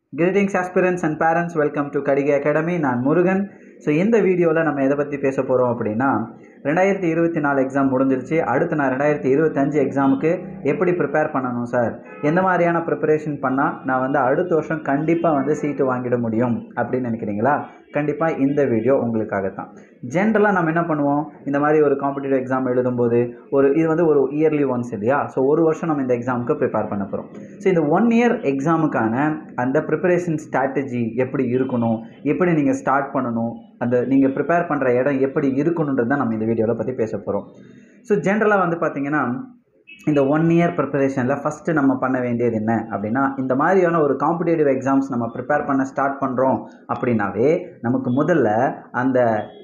greetings aspirants and parents welcome to Kadigai academy நான் Murugan so இந்த வீடியோவில் நம்ம எதை பற்றி பேச போகிறோம் அப்படின்னா ரெண்டாயிரத்தி இருபத்தி நாலு எக்ஸாம் முடிஞ்சிருச்சு அடுத்து நான் ரெண்டாயிரத்தி இருபத்தஞ்சு எக்ஸாமுக்கு எப்படி ப்ரிப்பேர் பண்ணணும் சார் எந்த மாதிரியான ப்ரிப்பரேஷன் பண்ணால் நான் வந்து அடுத்த வருஷம் கண்டிப்பாக வந்து சீட்டு வாங்கிட முடியும் அப்படின்னு நினைக்கிறீங்களா கண்டிப்பாக இந்த வீடியோ உங்களுக்காக தான் ஜென்ரலாக நம்ம என்ன பண்ணுவோம் இந்த மாதிரி ஒரு காம்படிட்டிவ் எக்ஸாம் எழுதும்போது ஒரு இது வந்து ஒரு இயர்லி ஒன்ஸ் இல்லையா ஸோ ஒரு வருஷம் நம்ம இந்த எக்ஸாமுக்கு ப்ரிப்பேர் பண்ண போகிறோம் ஸோ இந்த ஒன் இயர் எக்ஸாமுக்கான அந்த ப்ரிப்பரேஷன் ஸ்ட்ராட்டஜி எப்படி இருக்கணும் எப்படி நீங்கள் ஸ்டார்ட் பண்ணணும் அந்த நீங்கள் ப்ரிப்பேர் பண்ணுற இடம் எப்படி இருக்கணுன்றது தான் நம்ம இந்த வீடியோவில் பற்றி பேச போகிறோம் ஸோ ஜென்ரலாக வந்து பார்த்திங்கன்னா இந்த ஒன் இயர் ப்ரிப்பரேஷனில் ஃபஸ்ட்டு நம்ம பண்ண வேண்டியது என்ன அப்படின்னா இந்த மாதிரியான ஒரு காம்படிட்டிவ் எக்ஸாம்ஸ் நம்ம ப்ரிப்பேர் பண்ண ஸ்டார்ட் பண்ணுறோம் அப்படின்னாவே நமக்கு முதல்ல அந்த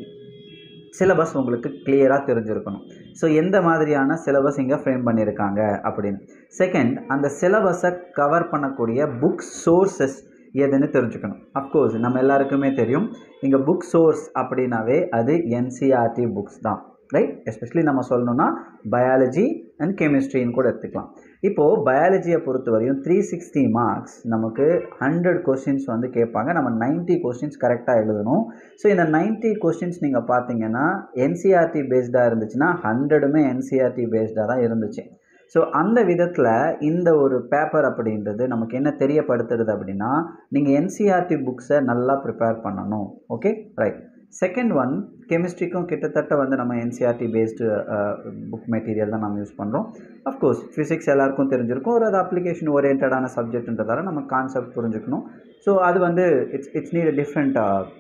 சிலபஸ் உங்களுக்கு கிளியராக தெரிஞ்சிருக்கணும் ஸோ எந்த மாதிரியான சிலபஸ் இங்கே ஃப்ரேம் பண்ணியிருக்காங்க அப்படின்னு செகண்ட் அந்த சிலபஸை கவர் பண்ணக்கூடிய புக் சோர்சஸ் எதுன்னு தெரிஞ்சுக்கணும் அஃப்கோர்ஸ் நம்ம எல்லாருக்குமே தெரியும் இங்கே புக் சோர்ஸ் அப்படின்னாவே அது என்சிஆர்டி புக்ஸ் தான் ரைட் எஸ்பெஷலி நம்ம சொல்லணும்னா பயாலஜி அண்ட் கெமிஸ்ட்ரின்னு கூட எடுத்துக்கலாம் இப்போது பயாலஜியை பொறுத்த வரையும் த்ரீ சிக்ஸ்டி மார்க்ஸ் நமக்கு ஹண்ட்ரட் கொஸ்டின்ஸ் வந்து கேட்பாங்க நம்ம நைன்ட்டி கொஸ்டின்ஸ் கரெக்டாக எழுதணும் ஸோ இந்த நைன்ட்டி கொஸ்டின்ஸ் நீங்கள் பார்த்தீங்கன்னா என்சிஆர்டி பேஸ்டாக இருந்துச்சுன்னா ஹண்ட்ரடுமே என்சிஆர்டி பேஸ்டாக தான் இருந்துச்சு ஸோ அந்த விதத்தில் இந்த ஒரு பேப்பர் அப்படின்றது நமக்கு என்ன தெரியப்படுத்துறது அப்படின்னா நீங்கள் என்சிஆர்டி புக்ஸை நல்லா ப்ரிப்பேர் பண்ணணும் ஓகே ரைட் செகண்ட் ஒன் கெமிஸ்ட்ரிக்கும் கிட்டத்தட்ட வந்து நம்ம என்சிஆர்டி பேஸ்டு புக் மெட்டீரியல் தான் நம்ம யூஸ் பண்ணுறோம் அஃப்கோர்ஸ் ஃபிசிக்ஸ் எல்லாருக்கும் தெரிஞ்சிருக்கும் ஒரு அது அப்ளிகேஷன் ஓரியன்டான சப்ஜெக்ட்ன்றதால நம்ம கான்செப்ட் புரிஞ்சுக்கணும் ஸோ அது வந்து it's it's NEET different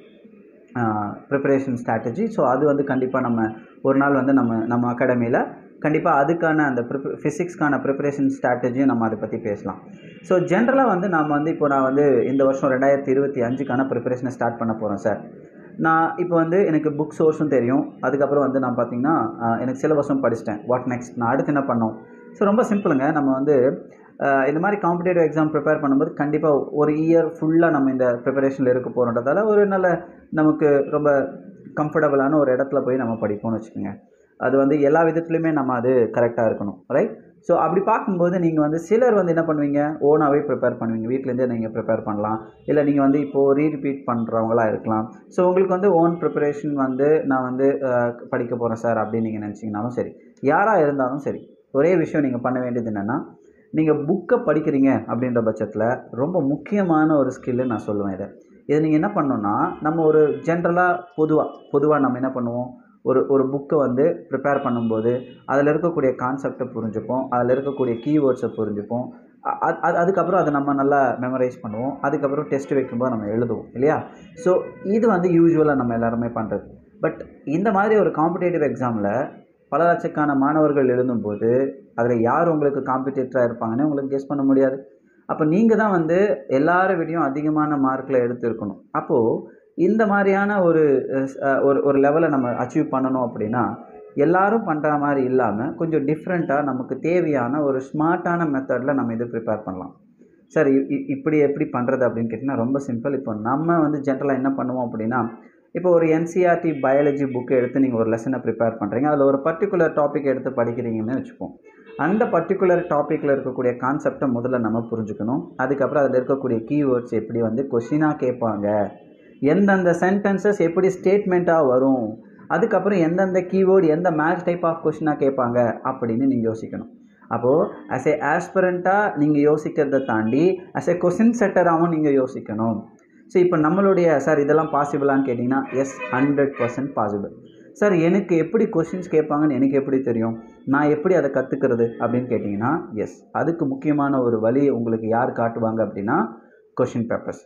preparation strategy so அது வந்து கண்டிப்பாக நம்ம ஒரு நாள் வந்து நம்ம நம்ம அகாடமியில் கண்டிப்பாக அதுக்கான அந்த ப்ரிப் ஃபிசிக்ஸ்க்கான ப்ரிப்பரேஷன் ஸ்ட்ராட்டஜியும் நம்ம அதை பற்றி பேசலாம் ஸோ ஜென்ரலாக வந்து நாம் வந்து இப்போ நான் வந்து இந்த வருஷம் ரெண்டாயிரத்தி இருபத்தி அஞ்சுக்கான ப்ரிப்பரேஷனை ஸ்டார்ட் பண்ண போகிறேன் சார் நான் இப்போ வந்து எனக்கு புக் சோர்ஸும் தெரியும் அதுக்கப்புறம் வந்து நான் பார்த்தீங்கன்னா எனக்கு சிலபஸும் படிச்சிட்டேன் வாட் நெக்ஸ்ட் நான் அடுத்து என்ன பண்ணோம் ஸோ ரொம்ப சிம்பிளுங்க நம்ம வந்து இந்த மாதிரி காம்படேட்டிவ் எக்ஸாம் ப்ரிப்பேர் பண்ணும்போது கண்டிப்பாக ஒரு இயர் ஃபுல்லாக நம்ம இந்த ப்ரிப்பரேஷனில் இருக்க போகிறோன்றதால ஒரு நல்ல நமக்கு ரொம்ப கம்ஃபர்டபுளான ஒரு இடத்துல போய் நம்ம படிப்போம்னு வச்சுக்கோங்க அது வந்து எல்லா விதத்துலையுமே நம்ம அது கரெக்டாக இருக்கணும் ரைட் ஸோ அப்படி பார்க்கும்போது நீங்கள் வந்து சிலர் வந்து என்ன பண்ணுவீங்க ஓனாகவே ப்ரிப்பேர் பண்ணுவீங்க வீட்டிலேருந்தே நீங்கள் ப்ரிப்பேர் பண்ணலாம் இல்லை நீங்கள் வந்து இப்போது ரீரிப்பீட் பண்ணுறவங்களா இருக்கலாம் ஸோ உங்களுக்கு வந்து ஓன் ப்ரிப்பரேஷன் வந்து நான் வந்து படிக்க போகிறேன் சார் அப்படின்னு நீங்கள் நினச்சிங்கனாலும் சரி யாராக இருந்தாலும் சரி ஒரே விஷயம் நீங்கள் பண்ண வேண்டியது என்னென்னா நீங்கள் புக்கை படிக்கிறீங்க அப்படின்ற பட்சத்தில் ரொம்ப முக்கியமான ஒரு ஸ்கில்லு நான் சொல்லுவேன் இதை இதை நீங்கள் என்ன பண்ணணுன்னா நம்ம ஒரு ஜென்ரலாக பொதுவாக பொதுவாக நம்ம என்ன பண்ணுவோம் ஒரு ஒரு புக்கை வந்து ப்ரிப்பேர் பண்ணும்போது அதில் இருக்கக்கூடிய கான்செப்டை புரிஞ்சுப்போம் அதில் இருக்கக்கூடிய கீவேர்ட்ஸை புரிஞ்சுப்போம் அது அதுக்கப்புறம் அதை நம்ம நல்லா மெமரைஸ் பண்ணுவோம் அதுக்கப்புறம் டெஸ்ட் வைக்கும்போது நம்ம எழுதுவோம் இல்லையா ஸோ இது வந்து யூஸ்வலாக நம்ம எல்லாருமே பண்ணுறது பட் இந்த மாதிரி ஒரு காம்படேட்டிவ் எக்ஸாமில் பல லட்சக்கான மாணவர்கள் எழுதும்போது அதில் யார் உங்களுக்கு காம்படிட்டராக இருப்பாங்கன்னு உங்களுக்கு கெஸ் பண்ண முடியாது அப்போ நீங்கள் தான் வந்து எல்லார விடையும் அதிகமான மார்க்கில் எடுத்துருக்கணும் அப்போது இந்த மாதிரியான ஒரு ஒரு ஒரு லெவலை நம்ம அச்சீவ் பண்ணணும் அப்படின்னா எல்லாரும் பண்ணுற மாதிரி இல்லாமல் கொஞ்சம் டிஃப்ரெண்ட்டாக நமக்கு தேவையான ஒரு ஸ்மார்ட்டான மெத்தடில் நம்ம இது ப்ரிப்பேர் பண்ணலாம் சார் இப்படி எப்படி பண்ணுறது அப்படின்னு கேட்டிங்கன்னா ரொம்ப சிம்பிள் இப்போ நம்ம வந்து ஜென்ரலாக என்ன பண்ணுவோம் அப்படின்னா இப்போ ஒரு என்சிஆர்டி பயாலஜி புக்கை எடுத்து நீங்கள் ஒரு லெசனை ப்ரிப்பேர் பண்ணுறீங்க அதில் ஒரு பர்டிகுலர் டாபிக் எடுத்து படிக்கிறீங்கன்னு வச்சுப்போம் அந்த பர்டிகுலர் டாப்பிக்கில் இருக்கக்கூடிய கான்செப்டை முதல்ல நம்ம புரிஞ்சுக்கணும் அதுக்கப்புறம் அதில் இருக்கக்கூடிய கீவேர்ட்ஸ் எப்படி வந்து கொஷினாக கேட்பாங்க எந்தெந்த சென்டென்சஸ் எப்படி ஸ்டேட்மெண்ட்டாக வரும் அதுக்கப்புறம் எந்தெந்த கீவேர்டு எந்த மேட்ச் டைப் ஆஃப் கொஷினாக கேட்பாங்க அப்படின்னு நீங்கள் யோசிக்கணும் அப்போது அஸ் ஏ ஆஸ்பிரண்ட்டாக நீங்கள் யோசிக்கிறத தாண்டி அஸ் ஏ கொஷின் செட்டராகவும் நீங்கள் யோசிக்கணும் ஸோ இப்போ நம்மளுடைய சார் இதெல்லாம் பாசிபிளான்னு கேட்டிங்கன்னா yes hundred percent possible sir எனக்கு எப்படி கொஷின்ஸ் கேட்பாங்கன்னு எனக்கு எப்படி தெரியும் நான் எப்படி அதை கற்றுக்கிறது அப்படின்னு கேட்டிங்கன்னா எஸ் அதுக்கு முக்கியமான ஒரு வழி உங்களுக்கு யார் காட்டுவாங்க அப்படின்னா கொஷின் பேப்பர்ஸ்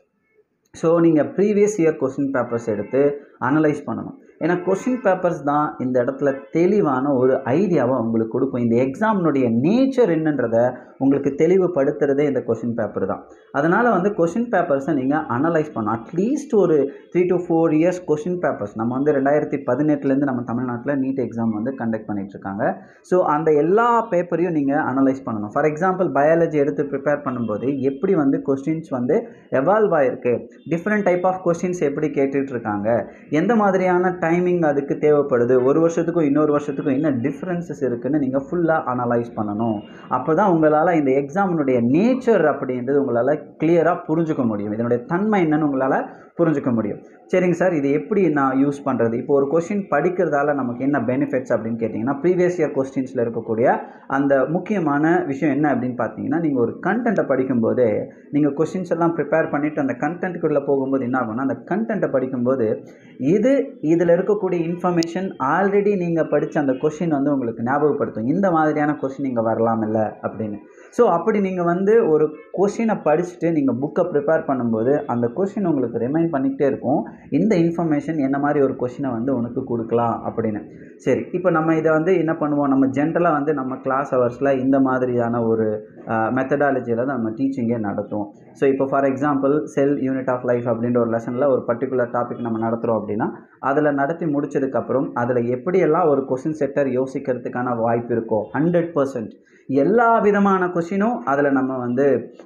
ஸோ நீங்கள் ப்ரீவியஸ் இயர் கொஷின் பேப்பர்ஸ் எடுத்து அனலைஸ் பண்ணணும் ஏன்னா கொஷின் பேப்பர்ஸ் தான் இந்த இடத்துல தெளிவான ஒரு ஐடியாவை உங்களுக்கு கொடுக்கும் இந்த எக்ஸாமினுடைய நேச்சர் என்னன்றதை உங்களுக்கு தெளிவுபடுத்துகிறதே இந்த கொஷின் பேப்பர் தான் அதனால் வந்து கொஷின் பேப்பர்ஸை நீங்கள் அனலைஸ் பண்ணணும் அட்லீஸ்ட் ஒரு three to four years question papers நம்ம வந்து ரெண்டாயிரத்தி பதினெட்டுலேருந்து நம்ம தமிழ்நாட்டில் நீட் எக்ஸாம் வந்து கண்டக்ட் பண்ணிகிட்ருக்காங்க ஸோ அந்த எல்லா பேப்பரையும் நீங்கள் அனலைஸ் பண்ணணும் ஃபார் எக்ஸாம்பிள் பயாலஜி எடுத்து ப்ரிப்பேர் பண்ணும்போது எப்படி வந்து கொஸ்டின்ஸ் வந்து எவால்வ் ஆகிருக்கு டிஃப்ரெண்ட் டைப் ஆஃப் கொஸ்டின்ஸ் எப்படி கேட்டுட்ருக்காங்க எந்த மாதிரியான டைமிங் அதுக்கு தேவைப்படுது ஒரு வருஷத்துக்கும் இன்னொரு வருஷத்துக்கும் என்ன டிஃப்ரென்சஸ் இருக்குன்னு நீங்கள் ஃபுல்லாக அனலைஸ் பண்ணணும் அப்போ தான் உங்களால் இந்த எக்ஸாமினுடைய நேச்சர் அப்படின்றது உங்களால் கிளியராக புரிஞ்சுக்க முடியும் இதனுடைய தன்மை என்னன்னு உங்களால் புரிஞ்சுக்க முடியும் சரிங்க சார் இது எப்படி நான் யூஸ் பண்ணுறது இப்போ ஒரு கொஷின் படிக்கிறதால நமக்கு என்ன பெனிஃபிட்ஸ் அப்படின்னு கேட்டிங்கன்னா ப்ரீவியஸ் இயர் கொஸ்டின்ஸில் இருக்கக்கூடிய அந்த முக்கியமான விஷயம் என்ன அப்படின்னு பார்த்தீங்கன்னா நீங்கள் ஒரு கண்டென்ட்டை படிக்கும்போதே நீங்கள் கொஷின்ஸ் எல்லாம் ப்ரிப்பேர் பண்ணிவிட்டு அந்த கண்டென்ட்டுக்குள்ளே போகும்போது என்ன ஆகும்னா அந்த கண்டென்ட்டை படிக்கும்போது இது இதில் இருக்கக்கூடிய இன்ஃபர்மேஷன் ஆல்ரெடி நீங்கள் படித்த அந்த கொஷின் வந்து உங்களுக்கு ஞாபகப்படுத்தும் இந்த மாதிரியான கொஷின் இங்கே வரலாம் இல்லை அப்படின்னு ஸோ அப்படி நீங்கள் வந்து ஒரு கொஷினை படிச்சுட்டு நீங்கள் புக்கை ப்ரிப்பேர் பண்ணும்போது அந்த கொஷின் உங்களுக்கு ரிமைண்ட் பண்ணிக்கிட்டே இருக்கும் இந்த இன்ஃபர்மேஷன் என்ன மாதிரி ஒரு கொஷினை வந்து உனக்கு கொடுக்கலாம் அப்படின்னு சரி இப்போ நம்ம இதை வந்து என்ன பண்ணுவோம் நம்ம ஜென்ரலாக வந்து நம்ம கிளாஸ் ஹவர்ஸில் இந்த மாதிரியான ஒரு மெத்தடாலஜியில் தான் நம்ம டீச்சிங்கே நடத்துவோம் ஸோ இப்போ for example cell unit of life அப்படின்ற ஒரு லெசனில் ஒரு பர்டிகுலர் டாபிக் நம்ம நடத்துகிறோம் அப்படின்னா அதில் நடத்தி முடிச்சதுக்கப்புறம் அதில் எப்படியெல்லாம் ஒரு கொஷின் செட்டர் யோசிக்கிறதுக்கான வாய்ப்பு இருக்கோ ஹண்ட்ரட் பர்சன்ட் எல்லா விதமான கொஷினும் அதில் நம்ம வந்து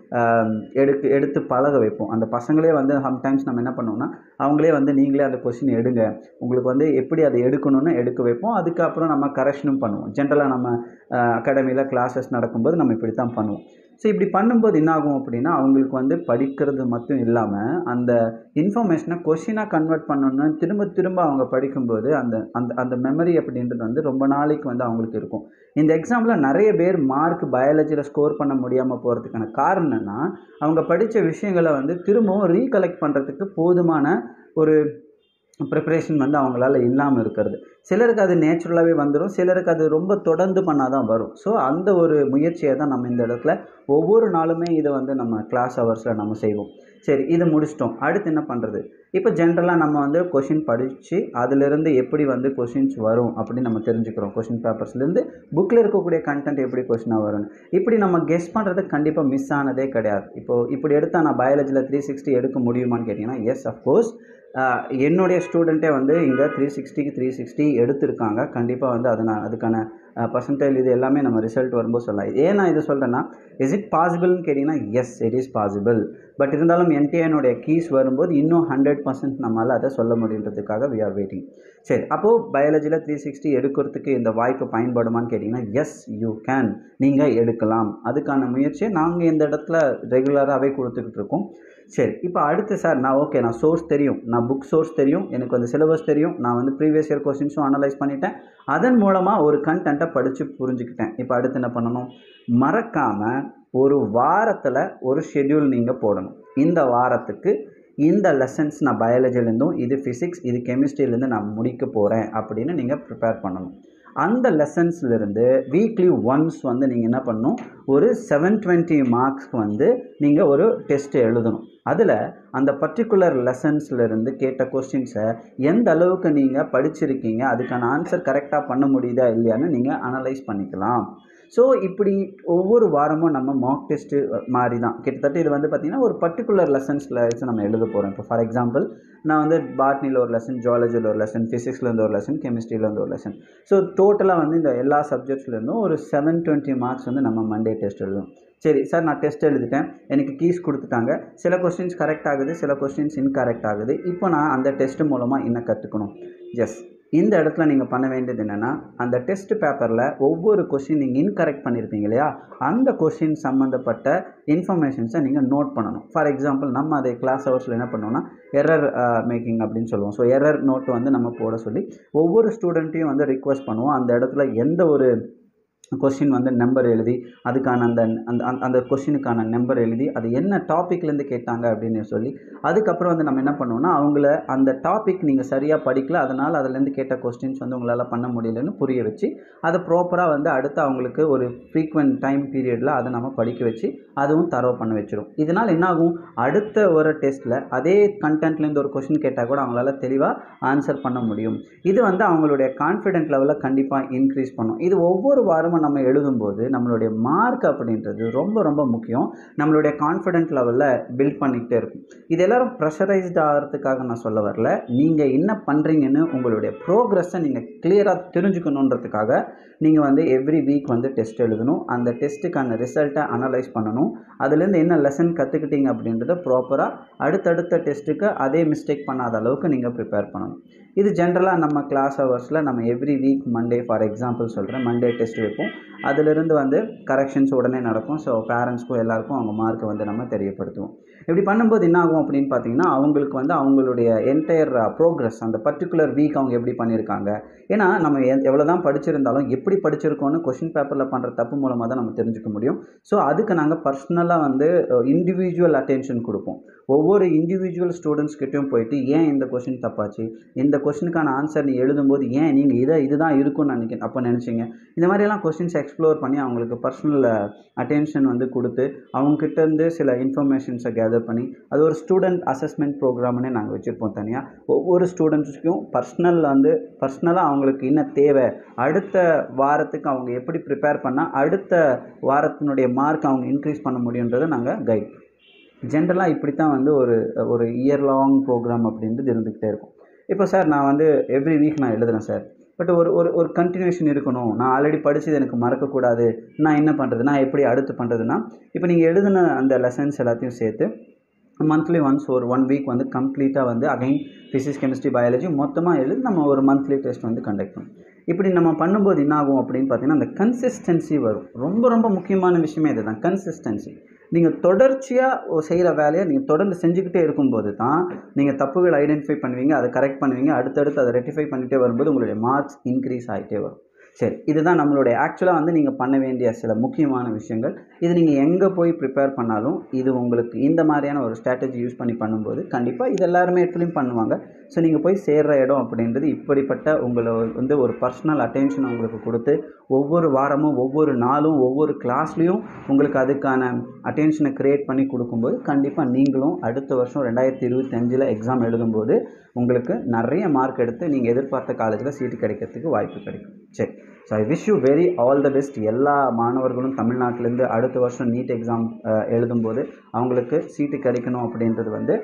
எடுத்து எடுத்து பழக வைப்போம் அந்த பசங்களே வந்து சம்டைம்ஸ் நம்ம என்ன பண்ணுவோம்னா அவங்களே வந்து நீங்களே அந்த கொஷின் எடுங்க உங்களுக்கு வந்து எப்படி அதை எடுக்கணும்னு எடுக்க வைப்போம் அதுக்கப்புறம் நம்ம கரெக்ஷனும் பண்ணுவோம் ஜென்ரலாக நம்ம அகாடமியில் கிளாஸஸ் நடக்கும்போது நம்ம இப்படி தான் பண்ணுவோம் ஸோ இப்படி பண்ணும்போது என்ன ஆகும் அப்படின்னா அவங்களுக்கு வந்து படிக்கிறது மட்டும் இல்லாமல் அந்த இன்ஃபர்மேஷனை கொஷினாக கன்வெர்ட் பண்ணணும்னு திரும்ப திரும்ப அவங்க படிக்கும்போது அந்த அந்த அந்த மெமரி அப்படின்றது வந்து ரொம்ப நாளைக்கு வந்து அவங்களுக்கு இருக்கும் இந்த எக்ஸாமில் நிறைய பேர் மார்க் பயாலஜியில் ஸ்கோர் பண்ண முடியாமல் போகிறதுக்கான காரணம் என்னென்னா அவங்க படித்த விஷயங்களை வந்து திரும்பவும் ரீகலெக்ட் பண்ணுறதுக்கு போதுமான ஒரு ப்ரிப்ரேஷன் வந்து அவங்களால இல்லாமல் இருக்கிறது சிலருக்கு அது நேச்சுரலாகவே வந்துடும் சிலருக்கு அது ரொம்ப தொடர்ந்து பண்ணால் தான் வரும் ஸோ அந்த ஒரு முயற்சியை தான் நம்ம இந்த இடத்துல ஒவ்வொரு நாளுமே இதை வந்து நம்ம கிளாஸ் ஹவர்ஸில் நம்ம செய்வோம் சரி இது முடிச்சிட்டோம் அடுத்து என்ன பண்ணுறது இப்போ ஜென்ரலாக நம்ம வந்து கொஷின் படித்து அதிலிருந்து எப்படி வந்து கொஷின்ஸ் வரும் அப்படின்னு நம்ம தெரிஞ்சுக்கிறோம் கொஷின் பேப்பர்ஸ்லேருந்து புக்கில் இருக்கக்கூடிய கண்டென்ட் எப்படி கொஷினாக வரும்னு இப்படி நம்ம கெஸ் பண்ணுறது கண்டிப்பாக மிஸ் ஆனதே கிடையாது இப்போது இப்படி எடுத்தால் நான் பயாலஜியில் த்ரீ சிக்ஸ்டி எடுக்க முடியுமான்னு கேட்டிங்கன்னா எஸ் அஃப்கோர்ஸ் என்னுடைய ஸ்டூடெண்ட்டே வந்து இங்கே த்ரீ சிக்ஸ்டிக்கு த்ரீ சிக்ஸ்டி எடுத்திருக்காங்க கண்டிப்பாக வந்து அது நான் அதுக்கான பர்சன்டேஜ் இது எல்லாமே நம்ம ரிசல்ட் வரும்போது சொல்லலாம் ஏன் நான் இது சொல்கிறேன்னா இஸ் இட் பாசிபிள்னு கேட்டிங்கன்னா yes it is possible but இருந்தாலும் என்டிஏனுடைய கீஸ் வரும்போது இன்னும் ஹண்ட்ரட் பர்சன்ட் நம்மளால் அதை சொல்ல முடியுன்றதுக்காக வி ஆர் வெயிட்டிங் சரி அப்போது பயாலஜியில் த்ரீ சிக்ஸ்டி எடுக்கிறதுக்கு இந்த வாய்ப்பு பயன்படுமான்னு கேட்டிங்கன்னா எஸ் யூ கேன் நீங்கள் எடுக்கலாம் அதுக்கான முயற்சியை நாங்கள் இந்த இடத்துல ரெகுலராகவே கொடுத்துக்கிட்டு இருக்கோம் சரி இப்போ அடுத்து சார் நான் ஓகே நான் சோர்ஸ் தெரியும் நான் புக் சோர்ஸ் தெரியும் எனக்கு வந்து சிலபஸ் தெரியும் நான் வந்து ப்ரீவியஸ் இயர் கொஸ்டின்ஸும் அனலைஸ் பண்ணிட்டேன் அதன் மூலமாக ஒரு கண்டென்ட்டை படித்து புரிஞ்சுக்கிட்டேன் இப்போ அடுத்து என்ன பண்ணணும் மறக்காமல் ஒரு வாரத்தில் ஒரு ஷெட்யூல் நீங்கள் போடணும் இந்த வாரத்துக்கு இந்த லெசன்ஸ் நான் பயாலஜிலேருந்தும் இது ஃபிசிக்ஸ் இது கெமிஸ்ட்ரியிலேருந்து நான் முடிக்க போகிறேன் அப்படின்னு நீங்கள் ப்ரிப்பேர் பண்ணணும் அந்த லெசன்ஸ்லேருந்து வீக்லி ஒன்ஸ் வந்து நீங்கள் என்ன பண்ணணும் ஒரு செவன் டுவெண்ட்டி மார்க்ஸ்க்கு வந்து நீங்கள் ஒரு டெஸ்ட் எழுதணும் அதில் அந்த பர்டிகுலர் லெசன்ஸ்லேருந்து கேட்ட கொஸ்டின்ஸை எந்த அளவுக்கு நீங்கள் படிச்சிருக்கீங்க அதுக்கான ஆன்சர் கரெக்டாக பண்ண முடியுதா இல்லையான்னு நீங்கள் அனலைஸ் பண்ணிக்கலாம் ஸோ இப்படி ஒவ்வொரு வாரமும் நம்ம மார்க் டெஸ்ட்டு மாதிரி தான் கிட்டத்தட்ட இது வந்து பார்த்திங்கன்னா ஒரு பர்டிகுலர் லெசன்ஸில் வச்சு நம்ம எழுத போகிறோம் இப்போ ஃபார் எக்ஸாம்பிள் நான் வந்து பாட்னியில் ஒரு லெசன் ஜுவாலஜியில் ஒரு லெசன் ஃபிசிக்ஸ்லேருந்து ஒரு லெசன் கெமிஸ்ட்ரியிலேருந்து ஒரு லெசன் ஸோ டோட்டலாக வந்து இந்த எல்லா சப்ஜெக்ட்ஸ்லேருந்தும் ஒரு செவன் டுவெண்ட்டி மார்க்ஸ் வந்து நம்ம மண்டே டெஸ்ட் எழுதும் சரி சார் நான் டெஸ்ட் எழுதிட்டேன் எனக்கு கீஸ் கொடுத்துட்டாங்க சில கொஸ்டின்ஸ் கரெக்ட் ஆகுது சில கொஸ்டின்ஸ் இன்கரெக்ட் ஆகுது இப்போ நான் அந்த டெஸ்ட் மூலமாக என்ன கற்றுக்கணும் எஸ் இந்த இடத்துல நீங்கள் பண்ண வேண்டியது என்னென்னா அந்த டெஸ்ட் பேப்பரில் ஒவ்வொரு கொஷின் நீங்கள் இன்கரெக்ட் பண்ணியிருப்பீங்க இல்லையா அந்த கொஷின் சம்மந்தப்பட்ட இன்ஃபர்மேஷன்ஸை நீங்கள் நோட் பண்ணணும் ஃபார் எக்ஸாம்பிள் நம்ம அதை கிளாஸ் ஹவர்ஸில் என்ன பண்ணுவோம்னா எரர் மேக்கிங் அப்படின்னு சொல்லுவோம் ஸோ எரர் நோட் வந்து நம்ம போட சொல்லி ஒவ்வொரு ஸ்டூடெண்ட்டையும் வந்து ரிக்வஸ்ட் பண்ணுவோம் அந்த இடத்துல எந்த ஒரு கொஷின் வந்து நம்பர் எழுதி அதுக்கான அந்த அந்த அந்த- அந்த கொஷினுக்கான நம்பர் எழுதி அது என்ன டாப்பிக்லேருந்து கேட்டாங்க அப்படின்னு சொல்லி அதுக்கப்புறம் வந்து நம்ம என்ன பண்ணுவோம்னா அவங்கள அந்த டாபிக் நீங்கள் சரியாக படிக்கல அதனால் அதுலேருந்து கேட்ட கொஸ்டின்ஸ் வந்து உங்களால் பண்ண முடியலன்னு புரிய வச்சு அதை ப்ராப்பராக வந்து அடுத்து அவங்களுக்கு ஒரு ஃப்ரீக்வெண்ட் டைம் பீரியடில் அதை நம்ம படிக்க வச்சு அதுவும் தரவு பண்ண வச்சிரும் இதனால் என்னாகும் அடுத்த ஒரு டெஸ்ட்டில் அதே கண்டென்ட்லேருந்து ஒரு கொஷின் கேட்டால் கூட அவங்களால தெளிவாக ஆன்சர் பண்ண முடியும் இது வந்து அவங்களுடைய கான்ஃபிடென்ட் லெவலை கண்டிப்பாக இன்க்ரீஸ் பண்ணும் இது ஒவ்வொரு வாரமும் எக்ஸாம் நம்ம எழுதும்போது நம்மளுடைய மார்க் அப்படின்றது ரொம்ப ரொம்ப முக்கியம் நம்மளுடைய கான்ஃபிடென்ட் லெவலில் பில்ட் பண்ணிக்கிட்டே இருக்கும் இது எல்லாரும் ப்ரெஷரைஸ்ட் ஆகிறதுக்காக நான் சொல்ல வரல நீங்கள் என்ன பண்ணுறீங்கன்னு உங்களுடைய ப்ரோக்ரஸை நீங்கள் கிளியராக தெரிஞ்சுக்கணுன்றதுக்காக நீங்கள் வந்து எவ்ரி வீக் வந்து டெஸ்ட் எழுதணும் அந்த டெஸ்ட்டுக்கான ரிசல்ட்டை அனலைஸ் பண்ணணும் அதுலேருந்து என்ன லெசன் கற்றுக்கிட்டீங்க அப்படின்றத ப்ராப்பராக அடுத்தடுத்த டெஸ்ட்டுக்கு அதே மிஸ்டேக் பண்ணாத அளவுக்கு நீங்கள் ப்ரிப்பேர் பண்ணணும் இது ஜென்ரலாக நம்ம கிளாஸ் ஹவர்ஸில் நம்ம every week Monday for example சொல்கிறேன் மண்டே டெஸ்ட் வைப்போம் அதிலிருந்து வந்து கரெக்ஷன்ஸ் உடனே நடக்கும் ஸோ பேரண்ட்ஸ்க்கும் எல்லாருக்கும் அவங்க மார்க்கை வந்து நம்ம தெரியப்படுத்துவோம் இப்படி பண்ணும்போது என்ன ஆகும் அப்படின்னு பார்த்தீங்கன்னா அவங்களுக்கு வந்து அவங்களுடைய என்டையர் ப்ரோக்ரஸ் அந்த பர்டிகுலர் வீக் அவங்க எப்படி பண்ணியிருக்காங்க ஏன்னா நம்ம எவ்வளோ தான் படிச்சிருந்தாலும் எப்படி படிச்சிருக்கோன்னு கொஷின் பேப்பரில் பண்ணுற தப்பு மூலமாக தான் நம்ம தெரிஞ்சுக்க முடியும் ஸோ அதுக்கு நாங்கள் பர்சனலாக வந்து இண்டிவிஜுவல் அட்டென்ஷன் கொடுப்போம் ஒவ்வொரு இண்டிவிஜுவல் ஸ்டூடெண்ட்ஸ் கிட்டேயும் போயிட்டு ஏன் இந்த கொஷின் தப்பாச்சு இந்த கொஷினுக்கான ஆன்சர் நீ எழுதும்போது ஏன் நீங்கள் இதை இதுதான் இருக்கும்னு நினைக்க அப்போ நினச்சிங்க இந்த மாதிரியெல்லாம் கொஷின்ஸ் எக்ஸ்ப்ளோர் பண்ணி அவங்களுக்கு பர்சனல் அட்டென்ஷன் வந்து கொடுத்து அவங்கக்கிட்ட இருந்து சில இன்ஃபர்மேஷன்ஸை கேதர் பண்ணி அது ஒரு ஸ்டூடெண்ட் அசஸ்மெண்ட் ப்ரோக்ராம்னே நாங்கள் வச்சுருப்போம் தனியாக ஒவ்வொரு ஸ்டூடெண்ட்ஸுக்கும் பர்சனல் வந்து பர்சனலாக அவங்களுக்கு என்ன தேவை அடுத்த வாரத்துக்கு அவங்க எப்படி ப்ரிப்பேர் பண்ணால் அடுத்த வாரத்தினுடைய மார்க் அவங்க இன்க்ரீஸ் பண்ண முடியுன்றதை நாங்கள் கைட் ஜென்ரலாக இப்படி தான் வந்து ஒரு ஒரு இயர் லாங் ப்ரோக்ராம் அப்படின்றது இருந்துக்கிட்டே இருக்கும் இப்போ சார் நான் வந்து எவ்ரி வீக் நான் எழுதுறேன் சார் பட் ஒரு ஒரு ஒரு கண்டினியூஷன் இருக்கணும் நான் ஆல்ரெடி படித்தது எனக்கு மறக்கக்கூடாது நான் என்ன பண்ணுறது நான் எப்படி அடுத்து பண்ணுறதுன்னா இப்போ நீங்கள் எழுதின அந்த லெசன்ஸ் எல்லாத்தையும் சேர்த்து மந்த்லி ஒன்ஸ் ஒரு ஒன் வீக் வந்து கம்ப்ளீட்டாக வந்து அகைன் ஃபிசிக்ஸ் கெமிஸ்ட்ரி பயாலஜி மொத்தமாக எழுதி நம்ம ஒரு மந்த்லி டெஸ்ட் வந்து கண்டக்ட் பண்ணும் இப்படி நம்ம பண்ணும்போது என்ன ஆகும் அப்படின்னு பார்த்தீங்கன்னா அந்த கன்சிஸ்டன்சி வரும் ரொம்ப ரொம்ப முக்கியமான விஷயமே இதுதான் கன்சிஸ்டன்சி நீங்கள் தொடர்ச்சியாக செய்கிற வேலையை நீங்கள் தொடர்ந்து செஞ்சுக்கிட்டே இருக்கும்போது தான் நீங்கள் தப்புகள் ஐடென்டிஃபை பண்ணுவீங்க அதை கரெக்ட் பண்ணுவீங்க அடுத்தடுத்து அதை ரெட்டிஃபை பண்ணிகிட்டே வரும்போது உங்களுடைய மார்க்ஸ் இன்க்ரீஸ் ஆகிட்டே வரும் சரி இதுதான் நம்மளுடைய ஆக்சுவலாக வந்து நீங்கள் பண்ண வேண்டிய சில முக்கியமான விஷயங்கள் இது நீங்கள் எங்கே போய் ப்ரிப்பேர் பண்ணாலும் இது உங்களுக்கு இந்த மாதிரியான ஒரு ஸ்ட்ராட்டஜி யூஸ் பண்ணி பண்ணும்போது கண்டிப்பாக இது எல்லாருமே இடத்துலையும் பண்ணுவாங்க ஸோ நீங்கள் போய் சேர்கிற இடம் அப்படின்றது இப்படிப்பட்ட உங்களை வந்து ஒரு பர்சனல் அட்டென்ஷன் உங்களுக்கு கொடுத்து ஒவ்வொரு வாரமும் ஒவ்வொரு நாளும் ஒவ்வொரு கிளாஸ்லேயும் உங்களுக்கு அதுக்கான அட்டென்ஷனை க்ரியேட் பண்ணி கொடுக்கும்போது கண்டிப்பாக நீங்களும் அடுத்த வருஷம் ரெண்டாயிரத்தி இருபத்தஞ்சில் எக்ஸாம் எழுதும்போது உங்களுக்கு நிறைய மார்க் எடுத்து நீங்கள் எதிர்பார்த்த காலேஜில் சீட்டு கிடைக்கிறதுக்கு வாய்ப்பு கிடைக்கும் சரி so I wish you very all the best எல்லா மாணவர்களும் தமிழ்நாட்டிலேருந்து அடுத்த வருஷம் நீட் எக்ஸாம் எழுதும்போது அவங்களுக்கு சீட்டு கிடைக்கணும் அப்படின்றது வந்து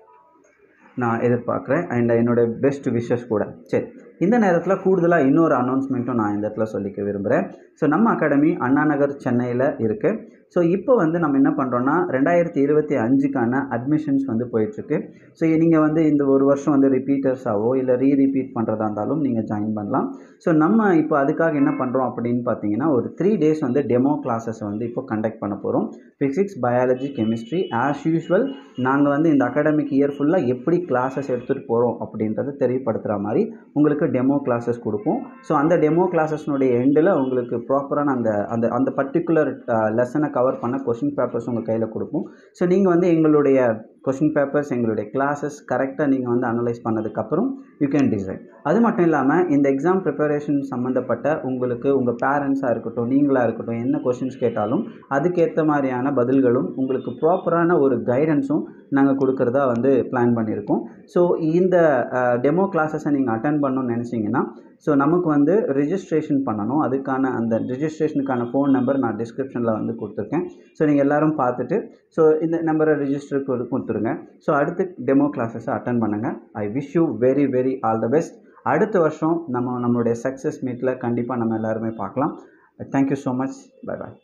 நான் எதிர்பார்க்குறேன் அண்ட் என்னோடய பெஸ்ட் விஷஸ் கூட சரி இந்த நேரத்தில் கூடுதலாக இன்னொரு அனௌன்ஸ்மெண்ட்டும் நான் இந்த இடத்துல சொல்லிக்க விரும்புகிறேன் ஸோ நம்ம அகாடமி அண்ணா நகர் சென்னையில் இருக்குது ஸோ இப்போ வந்து நம்ம என்ன பண்ணுறோன்னா ரெண்டாயிரத்தி இருபத்தி அஞ்சுக்கான அட்மிஷன்ஸ் வந்து போயிட்டுருக்கு ஸோ நீங்கள் வந்து இந்த ஒரு வருஷம் வந்து ரிப்பீட்டர்ஸாவோ இல்லை ரீ ரிப்பீட் பண்ணுறதா இருந்தாலும் நீங்கள் ஜாயின் பண்ணலாம் ஸோ நம்ம இப்போ அதுக்காக என்ன பண்ணுறோம் அப்படின்னு பார்த்தீங்கன்னா ஒரு த்ரீ டேஸ் வந்து டெமோ கிளாஸஸ் வந்து இப்போ கண்டக்ட் பண்ண போகிறோம் physics biology chemistry as usual நாங்கள் வந்து இந்த அகாடமிக் இயர் ஃபுல்லாக எப்படி கிளாஸஸ் எடுத்துகிட்டு போகிறோம் அப்படின்றத தெரியப்படுத்துகிற மாதிரி உங்களுக்கு டெமோ கிளாஸஸ் கொடுப்போம் ஸோ அந்த டெமோ கிளாஸஸ்னுடைய எண்டில் உங்களுக்கு ப்ராப்பரான அந்த அந்த அந்த பர்டிகுலர் லெசனை கவர் பண்ண கொஷின் பேப்பர்ஸ் உங்கள் கையில் கொடுப்போம் ஸோ நீங்கள் வந்து எங்களுடைய கொஷின் பேப்பர்ஸ் எங்களுடைய கிளாஸஸ் கரெக்டாக நீங்கள் வந்து அனலைஸ் பண்ணதுக்கப்புறம் யூ கேன் டிசைட் அது மட்டும் இல்லாமல் இந்த எக்ஸாம் ப்ரிப்பரேஷன் சம்மந்தப்பட்ட உங்களுக்கு உங்கள் பேரண்ட்ஸாக இருக்கட்டும் நீங்களாக இருக்கட்டும் என்ன கொஷின்ஸ் கேட்டாலும் அதுக்கேற்ற மாதிரியான பதில்களும் உங்களுக்கு ப்ராப்பரான ஒரு கைடன்ஸும் நாங்கள் கொடுக்குறதா வந்து பிளான் பண்ணியிருக்கோம் ஸோ இந்த டெமோ கிளாஸஸை நீங்கள் அட்டன் பண்ணணும்னு நினச்சிங்கன்னா ஸோ நமக்கு வந்து ரிஜிஸ்ட்ரேஷன் பண்ணணும் அதுக்கான அந்த ரிஜிஸ்ட்ரேஷனுக்கான ஃபோன் நம்பர் நான் டிஸ்கிரிப்ஷனில் வந்து கொடுத்துருக்கேன் ஸோ நீங்கள் எல்லோரும் பார்த்துட்டு ஸோ இந்த நம்பரை ரிஜிஸ்டர் கொடுத்துருங்க ஸோ அடுத்து டெமோ கிளாஸஸை அட்டன் பண்ணுங்கள் I wish you very very all the best அடுத்த வருஷம் நம்ம நம்மளுடைய சக்ஸஸ் மீட்டில் கண்டிப்பாக நம்ம எல்லாருமே பார்க்கலாம் தேங்க்யூ ஸோ மச் பை பாய்